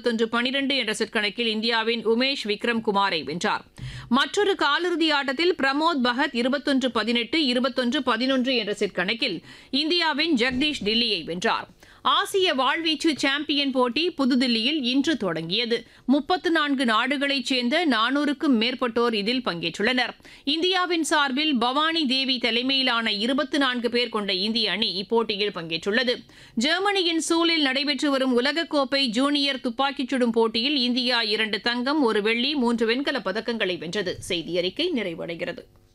இருபத்தொன்று பனிரெண்டு என்ற செட் கணக்கில் இந்தியாவின் உமேஷ் விக்ரம் குமாரை வென்றார் மற்றொரு காலிறுதி ஆட்டத்தில் பிரமோத் பகத் இருபத்தொன்று பதினெட்டு இருபத்தொன்று பதினொன்று என்ற செட் கணக்கில் இந்தியாவின் ஜெகதீஷ் டில்லியை வென்றார் ஆசிய வாழ்வீச்சு சாம்பியன் போட்டி புதுதில்லியில் இன்று தொடங்கியது முப்பத்து நான்கு நாடுகளைச் சேர்ந்த நானூறுக்கும் மேற்பட்டோர் இதில் பங்கேற்றுள்ளனர் இந்தியாவின் சார்பில் பவானி தேவி தலைமையிலான இருபத்தி நான்கு பேர் கொண்ட இந்திய அணி இப்போட்டியில் பங்கேற்றுள்ளது ஜெர்மனியின் சூலில் நடைபெற்று வரும் உலகக்கோப்பை ஜூனியர் துப்பாக்கிச் சுடும் போட்டியில் இந்தியா இரண்டு தங்கம் ஒரு வெள்ளி மூன்று வெண்கலப் பதக்கங்களை வென்றது செய்தி அறிக்கை நிறைவடைகிறது